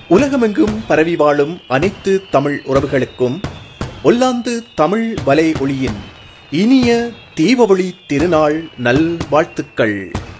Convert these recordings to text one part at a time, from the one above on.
உலகமெங்கும் பரவி வாழும் அனைத்து தமிழ் உறவுகளுக்கும் ஒல்லாந்து தமிழ் வலை ஒளியின் இனிய தீபொழி திருநாள் நல்வாழ்த்துக்கள்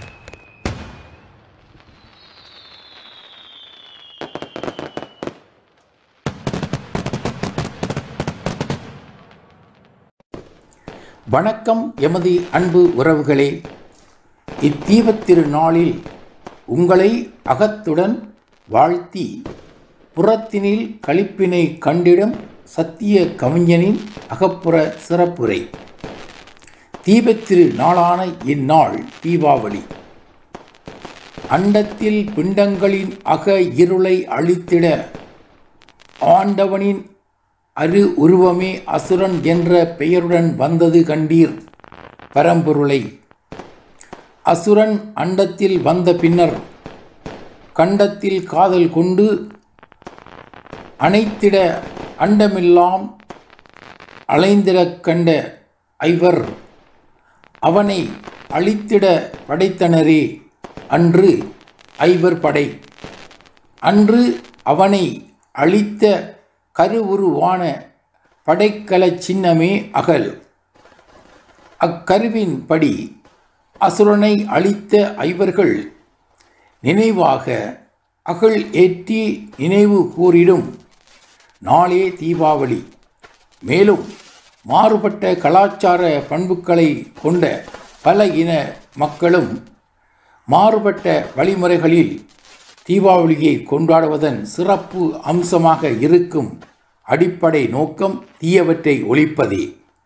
வணக்கம் எமது அன்பு உறவுகளே இத்தீபத்திரு நாளில் உங்களை அகத்துடன் வாழ்த்தி புறத்தினில் களிப்பினை கண்டிடும் சத்திய கவிஞனின் அகப்புற சிறப்புரை தீபத்திரு நாளான இந்நாள் தீபாவளி அண்டத்தில் பிண்டங்களின் அக இருளை அழித்திட ஆண்டவனின் அரு உருவமே அசுரன் என்ற பெயருடன் வந்தது கண்டீர் பரம்பொருளை அசுரன் அண்டத்தில் வந்த பின்னர் கண்டத்தில் காதல் கொண்டு அனைத்திட அண்டமெல்லாம் அலைந்திடக் கண்ட ஐவர் அவனை அழித்திட படைத்தனரே அன்று ஐவர் படை அன்று அவனை அழித்த கருவுருவான படைக்கலச் சின்னமே அகல் அக்கருவின் படி அசுரனை அழித்த ஐவர்கள் நினைவாக அகழ் ஏற்றி நினைவு கூறிடும் நாளே தீபாவளி மேலும் மாறுபட்ட கலாச்சார பண்புகளை கொண்ட பல இன மக்களும் மாறுபட்ட வழிமுறைகளில் தீபாவளியை கொண்டாடுவதன் சிறப்பு அம்சமாக இருக்கும் அடிப்படை நோக்கம் தீயவற்றை ஒழிப்பதே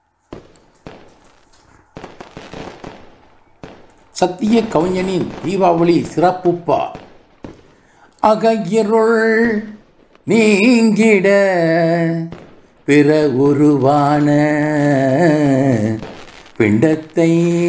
சத்திய கவிஞனின் தீபாவளி சிறப்புப்பா அகையிருள் நீங்கிட பிற உருவான பிண்டத்தை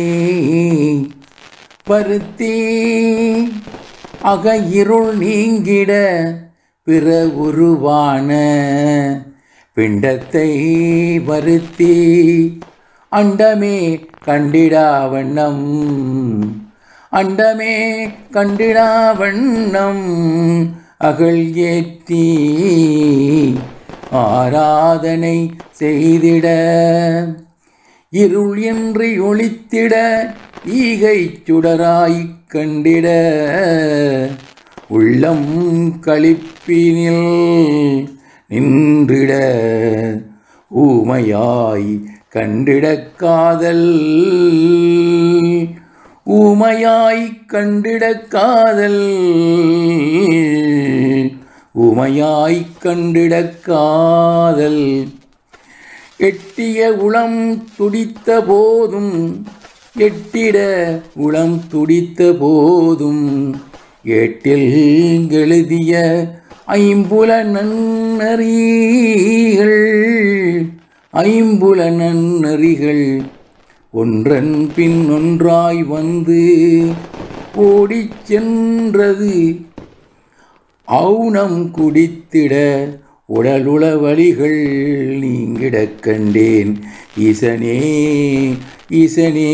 பருத்தி அகையிருள் நீங்கிட பிற உருவான பிண்டத்தை வருத்தி அண்டமே கண்டிடா வண்ணம் அண்டமே கண்டிடா வண்ணம் அகழ் ஏற்றி ஆராதனை செய்திட இருள் என்று ஒளித்திட ஈகை சுடராய் கண்டிட உள்ளம் களிப்பினில் நின்றிட ஊமையாய் கண்டிட காதல் ஊமையாய் கண்டிட காதல் ஊமையாய் கண்டிட காதல் எட்டிய உளம் துடித்த போதும் எட்டிட உளம் துடித்த போதும் ஏட்டில் எழுதிய ஐம்புல நன்னறிகள் ஐம்புல நன்னறிகள் ஒன்றன் பின் ஒன்றாய் வந்து ஓடிச் சென்றது அவுணம் குடித்திட உடலுள வழிகள் நீங்கிடக் கண்டேன் ஈசனே ஈசனே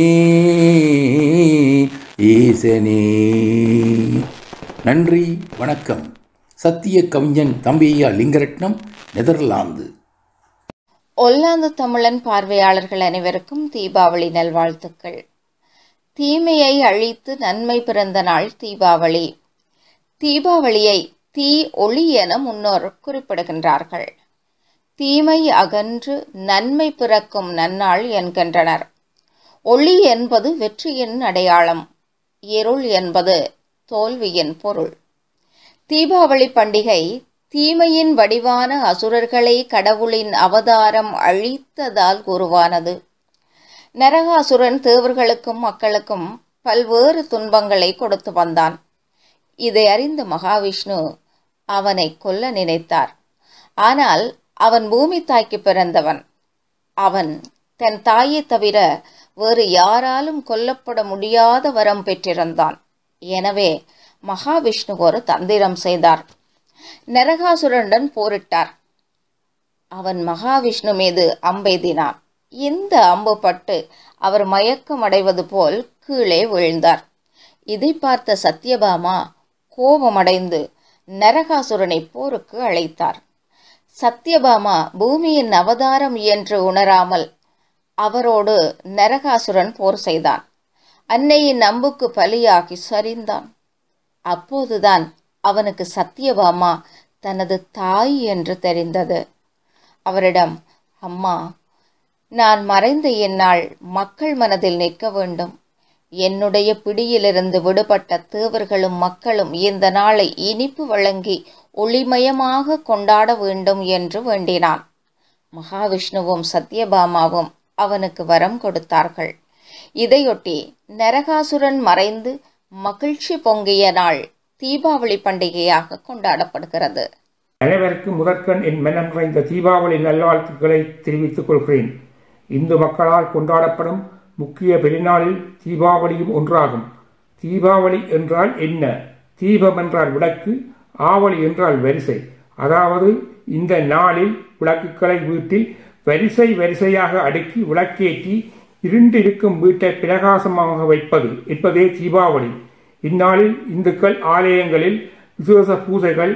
ஈசனே நன்றி வணக்கம் சத்திய கவிஞன் தம்பியா லிங்கரட்னம் நெதர்லாந்து ஒல்லாந்து தமிழன் பார்வையாளர்கள் அனைவருக்கும் தீபாவளி நல்வாழ்த்துக்கள் தீமையை அழித்து நன்மை பிறந்த நாள் தீபாவளி தீபாவளியை தீ ஒளி என முன்னோர் குறிப்பிடுகின்றார்கள் தீமை அகன்று நன்மை பிறக்கும் நன்னாள் என்கின்றனர் ஒளி என்பது வெற்றியின் அடையாளம் இருள் என்பது தோல்வியின் பொருள் தீபாவளி பண்டிகை தீமையின் வடிவான அசுரர்களை கடவுளின் அவதாரம் அழித்ததால் உருவானது நரகாசுரன் தேவர்களுக்கும் மக்களுக்கும் பல்வேறு துன்பங்களை கொடுத்து வந்தான் இதை அறிந்த மகாவிஷ்ணு அவனை கொல்ல நினைத்தார் ஆனால் அவன் பூமி தாய்க்கு பிறந்தவன் அவன் தன் தாயை தவிர வேறு யாராலும் கொல்லப்பட முடியாத வரம் பெற்றிருந்தான் எனவே மகாவிஷ்ணு ஒரு தந்திரம் செய்தார் நரகாசுரனுடன் போரிட்டார் அவன் மகாவிஷ்ணு மீது அம்பெய்தினான் இந்த அம்பு பட்டு அவர் மயக்கம் அடைவது போல் கீழே விழுந்தார் இதை பார்த்த சத்யபாமா கோபமடைந்து நரகாசுரனை போருக்கு அழைத்தார் சத்யபாமா பூமியின் அவதாரம் என்று உணராமல் அவரோடு நரகாசுரன் போர் செய்தான் அன்னையின் அம்புக்கு பலியாகி சரிந்தான் அப்போதுதான் அவனுக்கு சத்யபாமா தனது தாய் என்று தெரிந்தது அவரிடம் அம்மா நான் மறைந்த என்னால் மக்கள் மனதில் நிற்க வேண்டும் என்னுடைய பிடியிலிருந்து விடுபட்ட தேவர்களும் மக்களும் இந்த நாளை இனிப்பு வழங்கி ஒளிமயமாக கொண்டாட வேண்டும் என்று வேண்டினான் மகாவிஷ்ணுவும் சத்யபாமாவும் அவனுக்கு வரம் கொடுத்தார்கள் இதையொட்டி நரகாசுரன் மறைந்து மகிழ்ச்சி பொங்கிய நாள் தீபாவளி பண்டிகையாக கொண்டாடப்படுகிறது அனைவருக்கும் முதற்கண் என் மனம் நிறைந்த தீபாவளி நல்வாழ்த்துக்களை தெரிவித்துக் கொள்கிறேன் இந்து மக்களால் கொண்டாடப்படும் முக்கிய பெருநாளில் தீபாவளியும் ஒன்றாகும் தீபாவளி என்றால் என்ன தீபம் என்றால் விளக்கு ஆவளி என்றால் வரிசை அதாவது இந்த நாளில் விளக்குகளை வீட்டில் வரிசை வரிசையாக அடுக்கி விளக்கேற்றி இருண்டிருக்கும் வீட்டை பிரகாசமாக வைப்பது என்பதே தீபாவளி இந்நாளில் இந்துக்கள் ஆலயங்களில் விசேஷ பூஜைகள்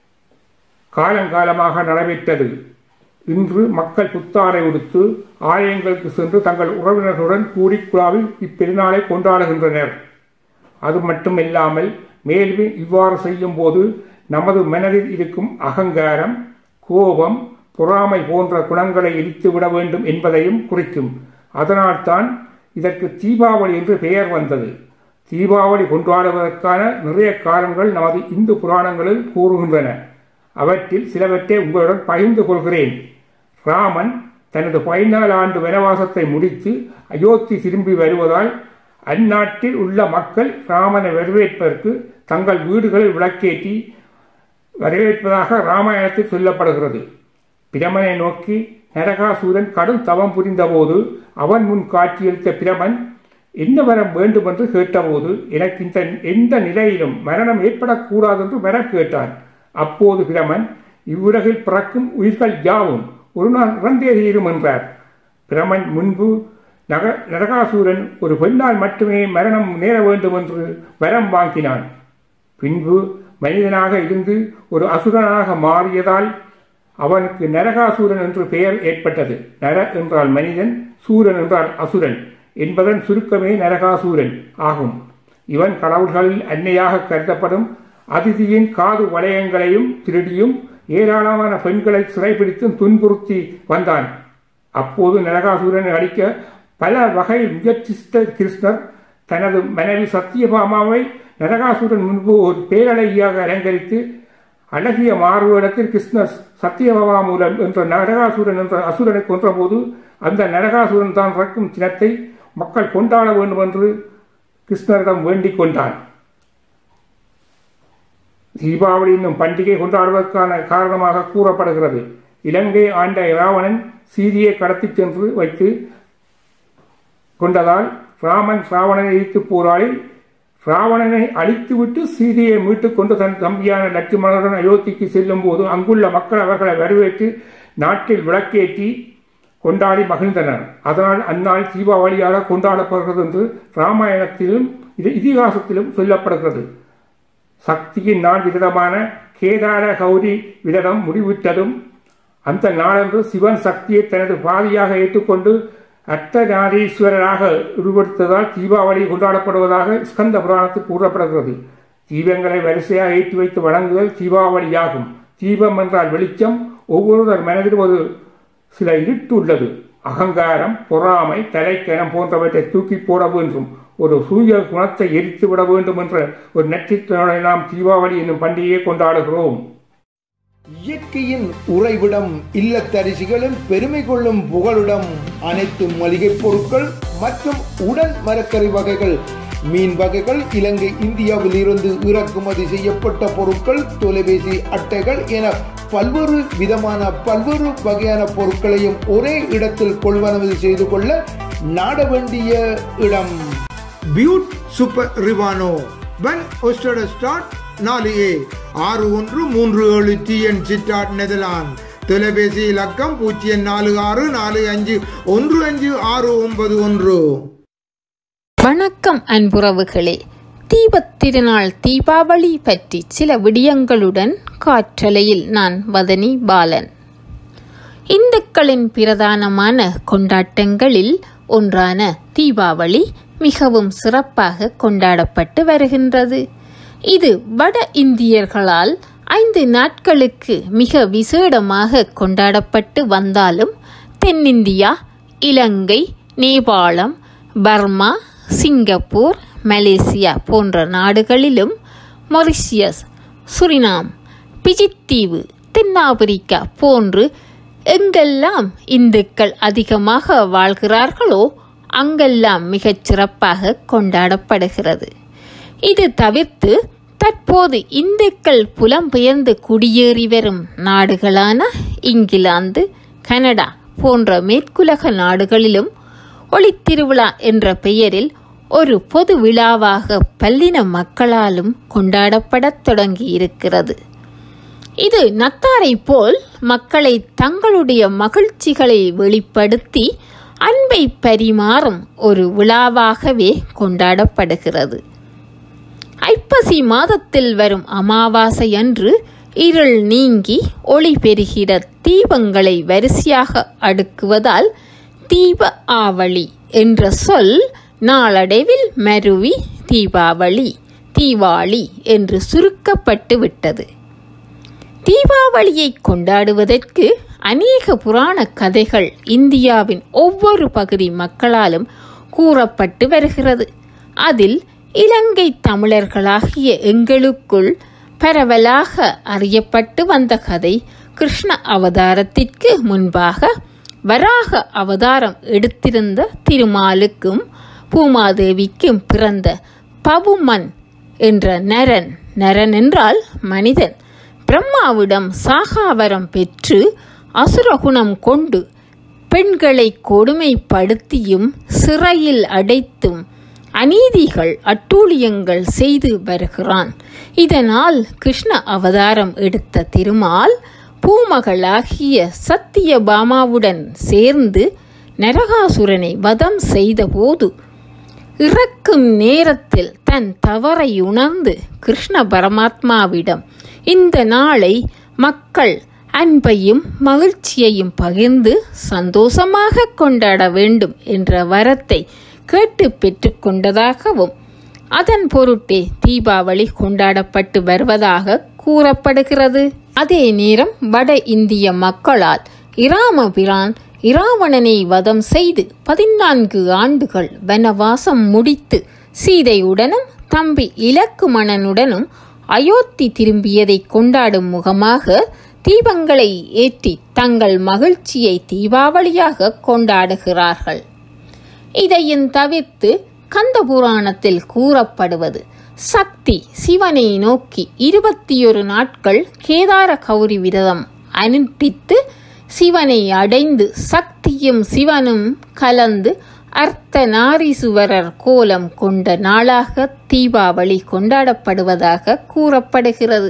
காலங்காலமாக நடைபெற்றது இன்று மக்கள் புத்தாடை உடுத்து ஆலயங்களுக்கு சென்று தங்கள் உறவினர்களுடன் கூடி குழாவி இப்பெருநாளை கொண்டாடுகின்றனர் அது மட்டுமில்லாமல் மேலும் இவ்வாறு செய்யும் போது நமது மனதில் இருக்கும் அகங்காரம் கோபம் பொறாமை போன்ற குணங்களை எரித்து விட வேண்டும் என்பதையும் குறிக்கும் அதனால்தான் இதற்கு தீபாவளி என்று பெயர் வந்தது தீபாவளி கொண்டாடுவதற்கான நிறைய காரணங்கள் நமது இந்து புராணங்களில் கூறுகின்றன அவற்றில் சிலவற்றை உங்களுடன் பகிர்ந்து கொள்கிறேன் ராமன் தனது பதினாலு ஆண்டு வனவாசத்தை முடித்து அயோத்தி திரும்பி வருவதால் அந்நாட்டில் உள்ள மக்கள் ராமனை வரவேற்பதற்கு தங்கள் வீடுகளில் விளக்கேற்றி வரவேற்பதாக ராமாயணத்தில் சொல்லப்படுகிறது பிரமனை நோக்கி நரகாசூரன் கடும் தவம் புரிந்தபோது அவன் முன் காட்சியளித்த பிரமன் என்ன வரம் வேண்டும் என்று கேட்டபோது எனக்கு இந்த எந்த நிலையிலும் மரணம் ஏற்படக்கூடாது என்று வரம் கேட்டான் அப்போது பிரமன் இவ்வுலகில் பிறக்கும் உயிர்கள் யாவும் ஒரு நாள் இறந்தே தீரும் என்றார் பிரமன் முன்பு நக நரகாசூரன் ஒரு பெண்ணால் மட்டுமே மரணம் நேர வேண்டும் என்று வரம் வாங்கினான் பின்பு மனிதனாக இருந்து ஒரு அசுரனாக மாறியதால் அவனுக்கு நரகாசூரன் என்று பெயர் ஏற்பட்டது நர என்றால் மனிதன் சூரன் என்றால் அசுரன் என்பதன் சுருக்கமே நரகாசூரன் ஆகும் இவன் கடவுள்களில் அன்னையாக கருதப்படும் அதிதியின் காது வளையங்களையும் திருடியும் ஏராளமான பெண்களை சிறைபிடித்தும் துன்புறுத்தி வந்தான் அப்போது நரகாசூரனை அடிக்க பல வகையில் முயற்சித்த கிருஷ்ணர் தனது மனைவி சத்தியபாமாவை நரகாசூரன் முன்பு ஒரு பேரழகியாக அலங்கரித்து அழகிய மாறுவேடத்தில் கிருஷ்ணர் சத்தியபாமா மூலம் என்ற நரகாசூரன் என்ற அசுரனை கொன்றபோது அந்த நரகாசூரன் தான் இறக்கும் தினத்தை மக்கள் கொண்டாட வேண்டும் என்று கிருஷ்ணரிடம் வேண்டிக் கொண்டான் தீபாவளி என்னும் பண்டிகை கொண்டாடுவதற்கான காரணமாக கூறப்படுகிறது இலங்கை ஆண்ட ராவணன் சீதியை கடத்திச் சென்று வைத்து கொண்டதால் ராமன் ராவணனை எதிர்த்து போராடி ராவணனை அழித்துவிட்டு சீதையை மீட்டுக் கொண்டு தன் தம்பியான லட்சுமணருடன் அயோத்திக்கு செல்லும் போது அங்குள்ள மக்கள் அவர்களை வரவேற்று நாட்டில் விளக்கேற்றி கொண்டாடி மகிழ்ந்தனர் அதனால் அந்நாள் தீபாவளியாக கொண்டாடப்படுகிறது என்று ராமாயணத்திலும் இது இதிகாசத்திலும் சொல்லப்படுகிறது சக்தியின் நாள் விரதமான கேதார கௌரி விரதம் முடிவிட்டதும் அந்த நாளன்று சிவன் சக்தியை தனது பாதியாக ஏற்றுக்கொண்டு அர்த்தநாரீஸ்வரராக உருவெடுத்ததால் தீபாவளி கொண்டாடப்படுவதாக ஸ்கந்த புராணத்தில் கூறப்படுகிறது தீபங்களை வரிசையாக ஏற்றி வைத்து வழங்குதல் தீபாவளியாகும் தீபம் என்றால் வெளிச்சம் ஒவ்வொருவர் மனதில் ஒரு சில இருட்டு உள்ளது அகங்காரம் பொறாமை தலைக்கணம் போன்றவற்றை தூக்கி போட வேண்டும் ஒரு சூரிய குணத்தை எரித்து விட வேண்டும் என்ற ஒரு நட்சத்திரோட நாம் தீபாவளி என்னும் பண்டிகையை கொண்டாடுகிறோம் இயற்கையின் உறைவிடம் இல்லத்தரிசிகளின் பெருமை கொள்ளும் புகழுடம் அனைத்து மளிகைப் பொருட்கள் மற்றும் உடன் மரக்கறி வகைகள் மீன் வகைகள் இலங்கை இந்தியாவில் இருந்து இறக்குமதி செய்யப்பட்ட பொருட்கள் தொலைபேசி அட்டைகள் என பல்வேறு விதமான பல்வேறு வகையான பொருட்களையும் ஒரே இடத்தில் கொள்வனவு செய்து கொள்ள நாட வேண்டிய இடம் பியூட் சூப்பர் ரிவானோ வென் ஒஸ்டட் ஸ்டார்ட் நாலு ஏ ஆறு ஒன்று மூன்று ஏழு டிஎன் சிட்டாட் நெதர்லாந்து தொலைபேசி இலக்கம் பூஜ்ஜியம் நாலு ஆறு நாலு அஞ்சு ஒன்று அஞ்சு ஆறு ஒன்பது ஒன்று வணக்கம் அன்புறவுகளே தீபத் திருநாள் தீபாவளி பற்றி சில விடயங்களுடன் காற்றலையில் நான் வதனி பாலன் இந்துக்களின் பிரதானமான கொண்டாட்டங்களில் ஒன்றான தீபாவளி மிகவும் சிறப்பாக கொண்டாடப்பட்டு வருகின்றது இது வட இந்தியர்களால் ஐந்து நாட்களுக்கு மிக விசேடமாக கொண்டாடப்பட்டு வந்தாலும் தென்னிந்தியா Ilangai Nepalam Burma Singapore Malaysia போன்ற நாடுகளிலும் மொரிஷியஸ் சுரினாம் பிஜித்தீவு தென்னாப்பிரிக்கா போன்று எங்கெல்லாம் இந்துக்கள் அதிகமாக வாழ்கிறார்களோ அங்கெல்லாம் மிகச் சிறப்பாக கொண்டாடப்படுகிறது இது தவிர்த்து தற்போது இந்துக்கள் புலம்பெயர்ந்து குடியேறி வரும் நாடுகளான இங்கிலாந்து கனடா போன்ற மேற்குலக நாடுகளிலும் ஒளித்திருவிழா என்ற பெயரில் ஒரு பொது விழாவாக பல்லின மக்களாலும் கொண்டாடப்படத் தொடங்கியிருக்கிறது இது நத்தாரை போல் மக்களை தங்களுடைய மகிழ்ச்சிகளை வெளிப்படுத்தி அன்பை பரிமாறும் ஒரு விழாவாகவே கொண்டாடப்படுகிறது ஐப்பசி மாதத்தில் வரும் அமாவாசை அன்று இருள் நீங்கி ஒளி பெறுகிற தீபங்களை வரிசையாக அடுக்குவதால் தீப ஆவளி என்ற சொல் நாளடைவில் மருவி தீபாவளி தீவாளி என்று சுருக்கப்பட்டு விட்டது தீபாவளியை கொண்டாடுவதற்கு அநேக புராண கதைகள் இந்தியாவின் ஒவ்வொரு பகுதி மக்களாலும் கூறப்பட்டு வருகிறது அதில் இலங்கை தமிழர்களாகிய எங்களுக்குள் பரவலாக அறியப்பட்டு வந்த கதை கிருஷ்ண அவதாரத்திற்கு முன்பாக வராக அவதாரம் எடுத்திருந்த திருமாலுக்கும் பூமாதேவிக்கும் பிறந்த பவுமன் என்ற நரன் நரன் என்றால் மனிதன் பிரம்மாவிடம் சாகாவரம் பெற்று அசுரகுணம் கொண்டு பெண்களை கொடுமைப்படுத்தியும் சிறையில் அடைத்தும் அநீதிகள் அட்டூழியங்கள் செய்து வருகிறான் இதனால் கிருஷ்ண அவதாரம் எடுத்த திருமால் பூமகளாகிய சத்தியபாமாவுடன் சேர்ந்து நரகாசுரனை வதம் செய்தபோது இறக்கும் நேரத்தில் தன் தவறை உணர்ந்து கிருஷ்ண பரமாத்மாவிடம் இந்த நாளை மக்கள் அன்பையும் மகிழ்ச்சியையும் பகிர்ந்து சந்தோஷமாக கொண்டாட வேண்டும் என்ற வரத்தை கேட்டு பெற்றுக்கொண்டதாகவும் அதன் பொருட்டே தீபாவளி கொண்டாடப்பட்டு வருவதாக கூறப்படுகிறது அதே நேரம் வட இந்திய மக்களால் இராமபிரான் இராவணனை வதம் செய்து பதினான்கு ஆண்டுகள் வனவாசம் முடித்து சீதையுடனும் தம்பி இலக்குமணனுடனும் அயோத்தி திரும்பியதை கொண்டாடும் முகமாக தீபங்களை ஏற்றி தங்கள் மகிழ்ச்சியை தீபாவளியாக கொண்டாடுகிறார்கள் இதையும் தவிர்த்து கந்த புராணத்தில் கூறப்படுவது சக்தி சிவனை நோக்கி இருபத்தி ஒரு நாட்கள் கேதார கௌரி விரதம் அனுஷ்டித்து சிவனை அடைந்து சக்தியும் சிவனும் கலந்து அர்த்த நாரீசுவரர் கோலம் கொண்ட நாளாக தீபாவளி கொண்டாடப்படுவதாக கூறப்படுகிறது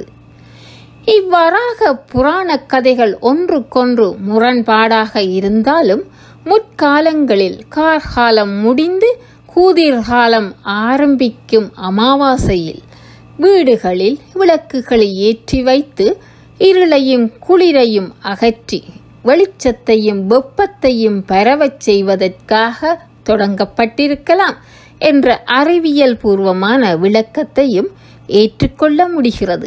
இவ்வாறாக புராண கதைகள் ஒன்றுக்கொன்று முரண்பாடாக இருந்தாலும் முற்காலங்களில் கார்காலம் முடிந்து கூதிர்காலம் ஆரம்பிக்கும் அமாவாசையில் வீடுகளில் விளக்குகளை ஏற்றி வைத்து இருளையும் குளிரையும் அகற்றி வெளிச்சத்தையும் வெப்பத்தையும் பரவச் செய்வதற்காக தொடங்கப்பட்டிருக்கலாம் என்ற அறிவியல் பூர்வமான விளக்கத்தையும் ஏற்றுக்கொள்ள முடிகிறது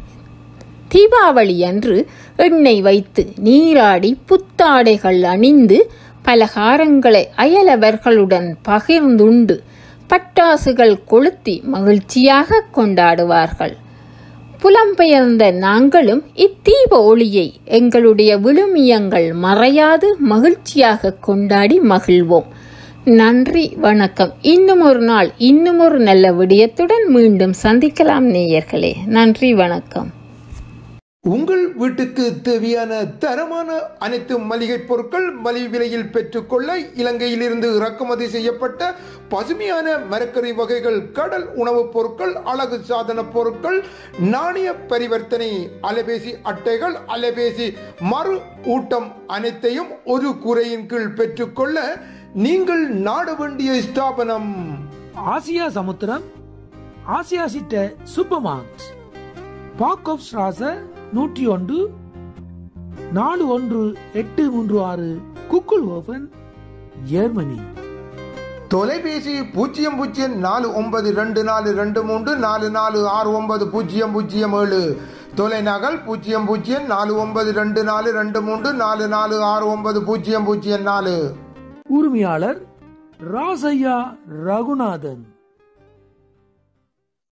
தீபாவளி அன்று எண்ணெய் வைத்து நீராடி புத்தாடைகள் அணிந்து பலகாரங்களை அயலவர்களுடன் பகிர்ந்துண்டு பட்டாசுகள் கொளுத்தி மகிழ்ச்சியாக கொண்டாடுவார்கள் புலம்பெயர்ந்த நாங்களும் இத்தீப ஒளியை எங்களுடைய விழுமியங்கள் மறையாது மகிழ்ச்சியாக கொண்டாடி மகிழ்வோம் நன்றி வணக்கம் இன்னும் ஒரு நாள் இன்னும் ஒரு நல்ல விடயத்துடன் மீண்டும் சந்திக்கலாம் நேயர்களே நன்றி வணக்கம் உங்கள் வீட்டுக்கு தேவையான தரமான அனைத்து மளிகை பொருட்கள் மலிவு விலையில் பெற்றுக்கொள்ள இலங்கையிலிருந்து இறக்குமதி செய்யப்பட்ட பசுமையான மரக்கறி வகைகள் கடல் உணவுப் பொருட்கள் அழகு சாதன பொருட்கள் நாணய பரிவர்த்தனை அலைபேசி அட்டைகள் அலைபேசி மறு ஊட்டம் அனைத்தையும் ஒரு குறையின் கீழ் பெற்றுக்கொள்ள நீங்கள் நாட வேண்டிய ஸ்தாபனம் ஆசியா சமுத்திரம் ஆசியாசிட்ட சூப்பர் மார்க்ஸ் பாக் ஆஃப் ஸ்ராச நூற்றி ஒன்று நாலு ஒன்று எட்டு மூன்று ஆறு குக்குல் ஓபன் ஜெர்மனி தொலைபேசி பூஜ்ஜியம் பூஜ்ஜியம் நாலு ஒன்பது ரெண்டு நாலு ரெண்டு மூன்று நாலு நாலு ஆறு ஒன்பது பூஜ்ஜியம் பூஜ்ஜியம் ஏழு தொலைநகல் பூஜ்ஜியம் பூஜ்ஜியம் நாலு ஒன்பது ரெண்டு நாலு ரெண்டு மூன்று நாலு நாலு ஆறு ஒன்பது பூஜ்ஜியம் பூஜ்ஜியம் நாலு உரிமையாளர் ராசையா ரகுநாதன்